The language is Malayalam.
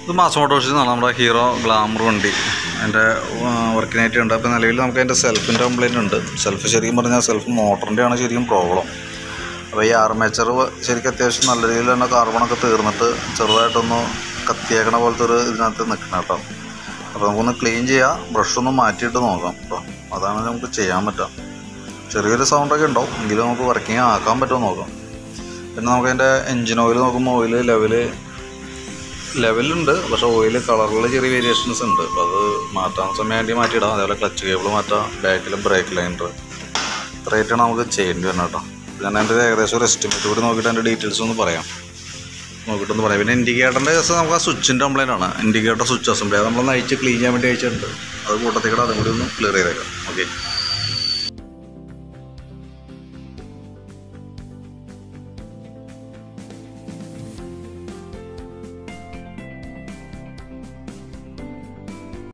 ഇത് മാസ് മോട്ടോഴ്സിൽ നിന്നാണ് നമ്മുടെ ഹീറോ ഗ്ലാമർ വണ്ടി അതിൻ്റെ വർക്കിനായിട്ട് ഉണ്ട് അപ്പോൾ നിലവിൽ നമുക്ക് അതിൻ്റെ സെൽഫിൻ്റെ കംപ്ലൈൻറ്റ് ഉണ്ട് സെൽഫ് ശരിക്കും പറഞ്ഞാൽ സെൽഫ് മോട്ടറിൻ്റെ ആണ് ശരിക്കും പ്രോബ്ലം അപ്പോൾ ഈ ആർമേച്ചർ ശരിക്കും അത്യാവശ്യം നല്ല രീതിയിൽ തന്നെ കാർബണൊക്കെ തീർന്നിട്ട് ചെറുതായിട്ടൊന്ന് കത്തിയേക്കണ പോലത്തെ ഒരു ഇതിനകത്ത് നിൽക്കണം കേട്ടോ അപ്പോൾ നമുക്കൊന്ന് ക്ലീൻ ചെയ്യാം ബ്രഷ് ഒന്ന് മാറ്റിയിട്ട് നോക്കാം കേട്ടോ അതാണ് നമുക്ക് ചെയ്യാൻ പറ്റുക ചെറിയൊരു സൗണ്ടൊക്കെ ഉണ്ടാവും എങ്കിലും നമുക്ക് വർക്കിംഗ് ആക്കാൻ പറ്റുമോ നോക്കാം പിന്നെ നമുക്ക് അതിൻ്റെ എൻജിൻ ഓയിൽ നോക്കുമ്പോൾ ഓയിൽ ലെവല് ലെവലുണ്ട് പക്ഷേ ഓയിൽ കളറിൽ ചെറിയ വേരിയേഷൻസ് ഉണ്ട് അപ്പോൾ അത് മാറ്റാൻ സമയം വേണ്ടി മാറ്റിയിടാം അതേപോലെ ക്ലച്ച് കേബിൾ മാറ്റാം ബാക്കിൽ ബ്രേക്ക് ലൈനർ ഇത്രയായിട്ടാണ് നമുക്ക് ചെയ്യേണ്ടി വരുന്നത് കേട്ടോ ഞാൻ എൻ്റെ ഏകദേശം ഒരു എസ്റ്റിമേറ്റ് കൂടി നോക്കിയിട്ട് അതിൻ്റെ ഡീറ്റെയിൽസ് ഒന്ന് പറയാം നോക്കിയിട്ടൊന്ന് പറയാം പിന്നെ ഇൻഡിക്കേറ്ററിൻ്റെ കേസ് നമുക്ക് ആ സ്വിച്ചിൻ്റെ കംപ്ലൈൻ്റ് ആണ് ഇൻഡിക്കേറ്റർ സ്വിച്ച് അസംബ്ലി അത് നമ്മൾ നയിച്ച് ക്ലീൻ ചെയ്യാൻ വേണ്ടി അയച്ചിട്ടുണ്ട് അത് കൂട്ടത്തിൽ കൂടെ അതും കൂടി ഒന്ന് ക്ലിയർ ചെയ്തേക്കാം ഓക്കെ